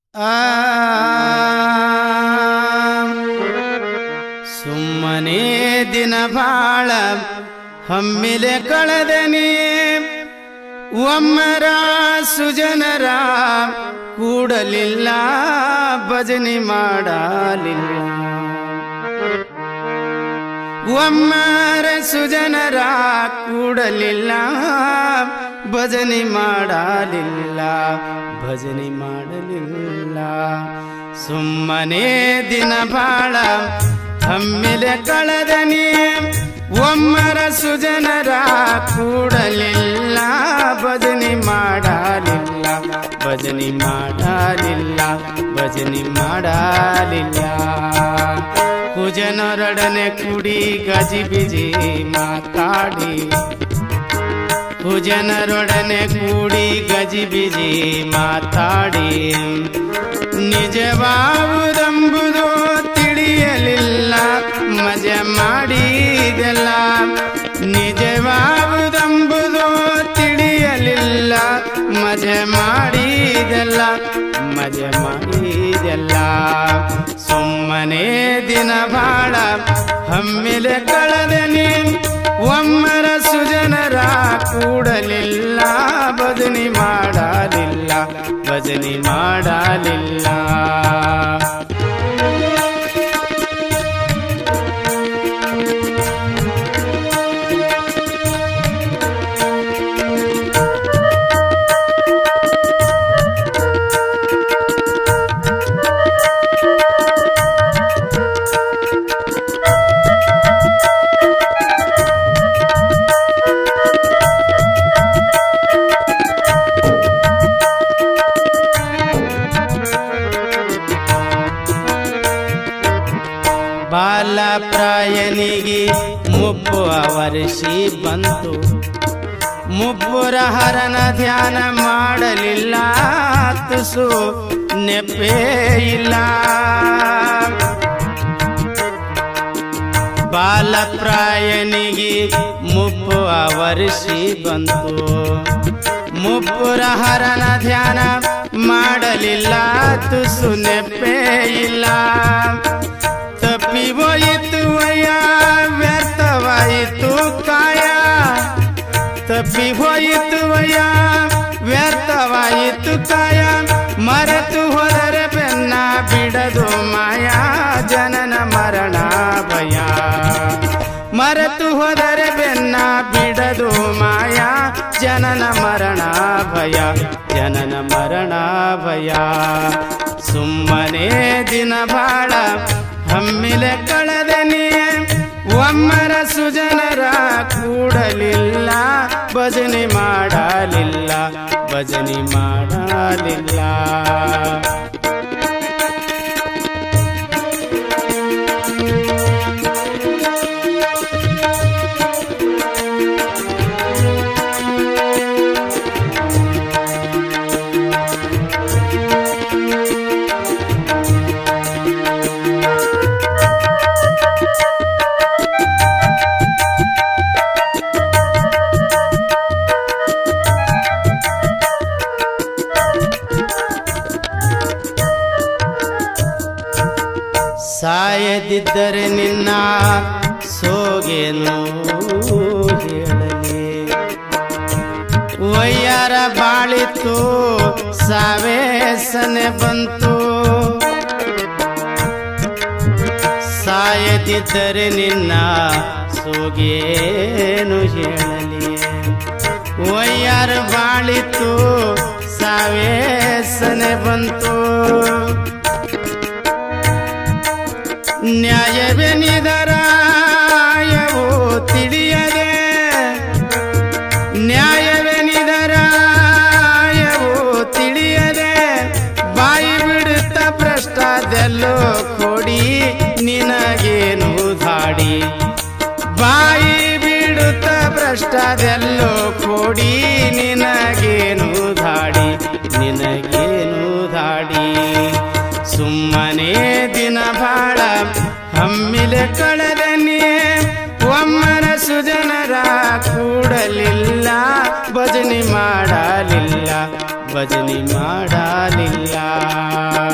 ಆ ಸುಮ್ಮನೆ ದಿನ ಬಾಳ ಹಮ್ಮಿಲೆ ಕಳೆದನಿ ಒಮ್ಮರ ಸುಜನರ ಕೂಡಲಿಲ್ಲ ಭಜನೆ ಮಾಡಲಿಲ್ಲ ಒಮ್ಮರ ಸುಜನರ ಕೂಡಲಿಲ್ಲ ಭಜನೆ ಮಾಡಲಿಲ್ಲ ಭಜನೆ ಮಾಡಲಿಲ್ಲ ಸುಮ್ಮನೆ ದಿನ ಬಾಳ ಹಮ್ಮಿಲೆ ಕಳೆದನಿ ಒಮ್ಮರ ಸುಜನರ ಕೂಡಲಿಲ್ಲ ಭಜನೆ ಮಾಡಲಿಲ್ಲ ಭಜನೆ ಮಾಡಲಿಲ್ಲ ಭಜನೆ ಮಾಡಲಿಲ್ಲ ಕುಜನರೊಡನೆ ಕುಡಿ ಗಜಿಬಿಜಿ ಮಾತಾಡಿ ಕುಜನರೊಡನೆ ಕೂಡಿ ಗಜಿಬಿಜಿ ಮಾತಾಡಿ ನಿಜವಾವುದೆಂಬುದು ತಿಳಿಯಲಿಲ್ಲ ಮಜ ಮಾಡಿದೆಲ್ಲ ನಿಜವಾವುದೆಂಬುದು ತಿಳಿಯಲಿಲ್ಲ ಮಜ ಮಾಡಿದೆಲ್ಲ ಮಜ ಮಾಡಿದೆಲ್ಲ ಸುಮ್ಮನೆ ದಿನ ಬಾಳ ಹಮ್ಮಿಲೆ ಕಳೆದನಿ ಒಮ್ಮರ ಸುಜನರ ಕೂಡಲಿಲ್ಲ ಭಜನೆ ಮಾಡಲಿಲ್ಲ ಭಜನೆ ಮಾಡಲಿಲ್ಲ ಬಾಲ ಪ್ರಾಯನಿಗೆ ಮುಪ್ಪು ಅವರಿಸಿ ಬಂತು ಮುಪ್ಪುರ ಹರನ ಧ್ಯಾನ ಮಾಡಲಿಲ್ಲ ತುಸು ನೆಪೇ ಇಲ್ಲ ಬಾಲ ಪ್ರಾಯನಿಗೆ ಮುಪ್ಪು ಅವರಿಸಿ ಬಂತು ಮುಪ್ಪುರ ಹರನ ಧ್ಯಾನ ಮಾಡಲಿಲ್ಲ ತುಸು ನೆಪೇ ಇಲ್ಲ ತಪ್ಪಿ ಹೋಯಿತು ಅಯ್ಯ ವ್ಯರ್ಥವಾಯಿತು ಕಾಯ ತಪ್ಪಿ ಹೋಯಿತು ಅಯ್ಯ ವ್ಯರ್ಥವಾಯಿತು ಕಾಯ ಮರೆತು ಹೋದರೆ ಬೆನ್ನ ಬಿಡದು ಮಾಯಾ ಜನನ ಮರಣ ಭಯ ಮರೆತು ಹೋದರೆ ಬೆನ್ನ ಬಿಡದು ಮಾಯಾ ಜನನ ಮರಣ ಭಯ ಜನನ ಮರಣ ಭಯ ಸುಮ್ಮನೆ ದಿನ ಬಾಳ ಹಮ್ಮಿಲೆ ಕಳೆದನಿ ಒಮ್ಮರ ಸುಜನರ ಕೂಡಲಿಲ್ಲ ಭಜನೆ ಮಾಡಲಿಲ್ಲ ಭಜನೆ ಮಾಡಲಿಲ್ಲ ಸಾಯದಿದ್ದರೆ ನಿನ್ನ ಸೋಗೇನು ಹೇಳಲಿ ವಯ್ಯಾರ ಬಾಳಿತು ಸಾವೇಸನೆ ಬಂತು ಸಾಯದಿದ್ದರೆ ನಿನ್ನ ಸೋಗೇನು ಹೇಳಲಿ ವಯ್ಯಾರ ಬಾಳಿತು ಸಾವೇಸನೆ ಬಂತು ನ್ಯಾಯವೆನಿದರಾಯವು ತಿಳಿಯದೆ ನ್ಯಾಯವೆನಿದರಾಯವು ತಿಳಿಯದೆ ಬಾಯಿ ಬಿಡುತ್ತ ಭ್ರಷ್ಟದೆಲ್ಲೋ ಕೊಡಿ ನಿನಗೇನು ಧಾಡಿ ಬಾಯಿ ಬಿಡುತ್ತ ಭ್ರಷ್ಟದೆಲ್ಲೋ ಕೊಡಿ ನಿನಗೇನು ಧಾಡಿ ನಿನಗೇನು ಧಾಡಿ ಸುಮ್ಮನೆ ದಿನ ಬಾಳ ಹಮ್ಮಿಲೆ ಕಳೆದನಿ ಒಮ್ಮರ ಸುಜನರ ಕೂಡಲಿಲ್ಲ ಭಜನೆ ಮಾಡಲಿಲ್ಲ ಭಜನೆ ಮಾಡಲಿಲ್ಲ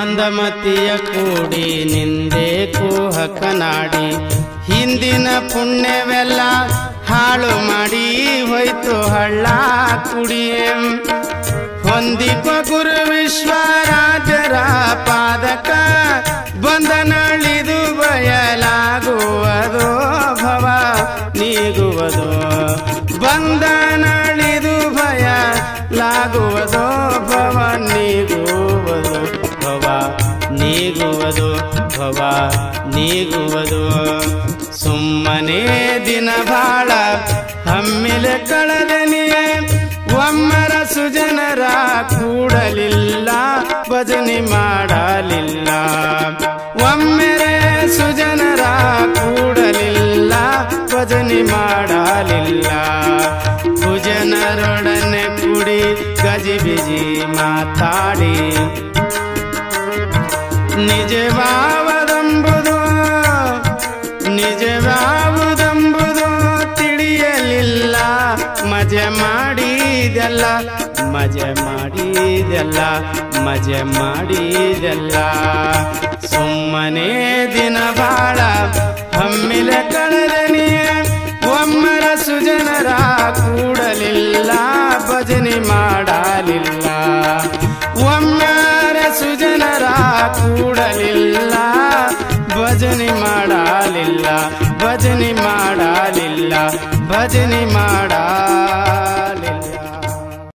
ಮಂದಮತಿಯ ಕೂಡಿ ನಿಂದೆ ಕುಹಕನಾಡಿ ಹಿಂದಿನ ಪುಣ್ಯವೆಲ್ಲ ಹಾಳು ಮಾಡಿ ಹೋಯ್ತು ಹಳ್ಳ ಕುಡಿಯೇ ಹೊಂದಿಪ ಗುರು ವಿಶ್ವರಾಜರ ಪಾದಕ ಬಂದನಳಿದು ಬಯಲಾಗುವುದೋ ಭವ ನೀಗುವುದೋ ಬಂದನಳಿದು ಭಯ ಲಾಗುವುದೋ ಭವ ನೀಗುವುದು ಭವ ನೀಗುವುದು ಭವ ನೀಗುವುದು ಸುಮ್ಮನೆ ದಿನ ಬಾಳ ಹಮ್ಮಿಲೆ ಕಳೆದನಿಯೇ ಒಮ್ಮರ ಸುಜನರ ಕೂಡಲಿಲ್ಲ ಭಜನೆ ಮಾಡಲಿಲ್ಲ ಒಮ್ಮೆರೆ ಸುಜನರ ಕೂಡಲಿಲ್ಲ ಭಜನೆ ಮಾಡಲಿಲ್ಲ ಭುಜನರೊಡನೆ ಕುಡಿ ಗಜಿಬಿಜಿ ಮಾತಾಡಿ ನಿಜವಾವದಂಬುದು ನಿಜವಾವುದೆಂಬುದು ತಿಳಿಯಲಿಲ್ಲ ಮಜೆ ಮಾಡಿದೆಲ್ಲ ಮಜೆ ಮಾಡಿದೆಲ್ಲ ಮಜೆ ಮಾಡಿದೆಲ್ಲ ಸುಮ್ಮನೆ ದಿನ ಬಾಳ ಹಮ್ಮಿಲೆ ಕಳೆದನಿಯೇ ಒಮ್ಮರ ಸುಜನರ ಕೂಡಲಿಲ್ಲ ಭಜನೆ ಮಾಡಲಿಲ್ಲ ಒಮ್ಮರ ಸುಜನರ ಕೂಡಲಿಲ್ಲ ಭಜನೆ ಮಾಡಲಿಲ್ಲ ಭಜನೆ ಮಾಡಲಿಲ್ಲ ಭಜನೆ ಮಾಡ